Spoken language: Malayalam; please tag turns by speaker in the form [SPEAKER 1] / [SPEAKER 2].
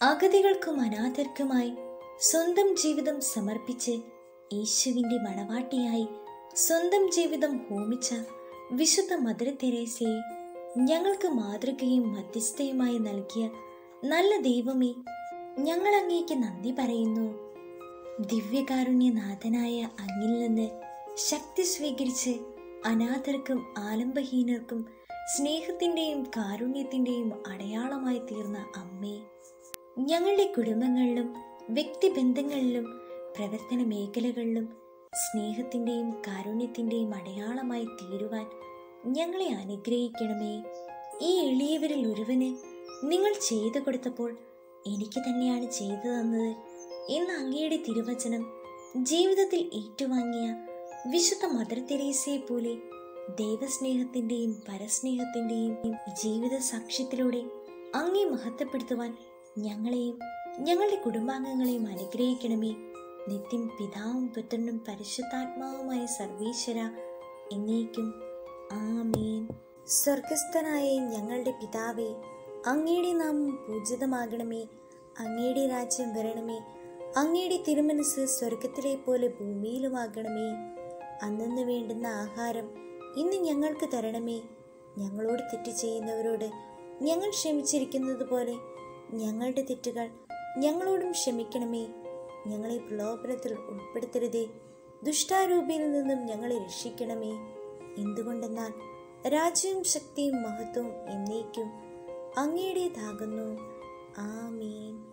[SPEAKER 1] അഗതികൾക്കും അനാഥർക്കുമായി സ്വന്തം ജീവിതം സമർപ്പിച്ച് യേശുവിൻ്റെ മണവാട്ടിയായി സ്വന്തം ജീവിതം ഹോമിച്ച വിശുദ്ധ മദർ തെരേസയെ ഞങ്ങൾക്ക് മാതൃകയും മധ്യസ്ഥയുമായി നൽകിയ നല്ല ദൈവമേ ഞങ്ങൾ അങ്ങേക്ക് നന്ദി പറയുന്നു ദിവ്യകാരുണ്യനാഥനായ അങ്ങിൽ നിന്ന് ശക്തി സ്വീകരിച്ച് അനാഥർക്കും ആലംബഹീനർക്കും സ്നേഹത്തിൻ്റെയും കാരുണ്യത്തിൻ്റെയും അടയാളമായി തീർന്ന അമ്മേ ഞങ്ങളുടെ കുടുംബങ്ങളിലും വ്യക്തിബന്ധങ്ങളിലും പ്രവർത്തന മേഖലകളിലും സ്നേഹത്തിൻ്റെയും കാരുണ്യത്തിൻ്റെയും അടയാളമായി തീരുവാൻ ഞങ്ങളെ അനുഗ്രഹിക്കണമേ ഈ എളിയവരിൽ ഒരുവന് നിങ്ങൾ ചെയ്തു കൊടുത്തപ്പോൾ എനിക്ക് തന്നെയാണ് ചെയ്തു തന്നത് എന്ന അങ്ങയുടെ തിരുവചനം ജീവിതത്തിൽ ഏറ്റുവാങ്ങിയ വിശുദ്ധ മദർ തെരേസയെ പോലെ ദൈവസ്നേഹത്തിൻ്റെയും പരസ്നേഹത്തിൻ്റെയും ജീവിത സാക്ഷ്യത്തിലൂടെ അങ്ങേ മഹത്വപ്പെടുത്തുവാൻ ഞങ്ങളെയും ഞങ്ങളുടെ കുടുംബാംഗങ്ങളെയും അനുഗ്രഹിക്കണമേ നിത്യം പിതാവും പുത്രനും പരിശുദ്ധാത്മാവുമായ സർവീശ്വര എന്നേക്കും ആമേൻ സ്വർഗസ്ഥനായ ഞങ്ങളുടെ പിതാവേ അങ്ങയുടെ നാമം പൂജിതമാകണമേ അങ്ങയുടെ രാജ്യം വരണമേ അങ്ങയുടെ തിരുമനസ് സ്വർഗത്തിലെ പോലെ ഭൂമിയിലുമാകണമേ അന്നു വേണ്ടുന്ന ആഹാരം ഇന്ന് ഞങ്ങൾക്ക് തരണമേ ഞങ്ങളോട് തെറ്റ് ചെയ്യുന്നവരോട് ഞങ്ങൾ ക്ഷമിച്ചിരിക്കുന്നത് പോലെ ഞങ്ങളുടെ തെറ്റുകൾ ഞങ്ങളോടും ക്ഷമിക്കണമേ ഞങ്ങളെ പ്രലോഭനത്തിൽ ഉൾപ്പെടുത്തരുതേ ദുഷ്ടാരൂപിയിൽ നിന്നും ഞങ്ങളെ രക്ഷിക്കണമേ എന്തുകൊണ്ടെന്നാൽ രാജ്യവും ശക്തിയും മഹത്വവും എന്നേക്കും അങ്ങയുടേതാകുന്നു ആമീൻ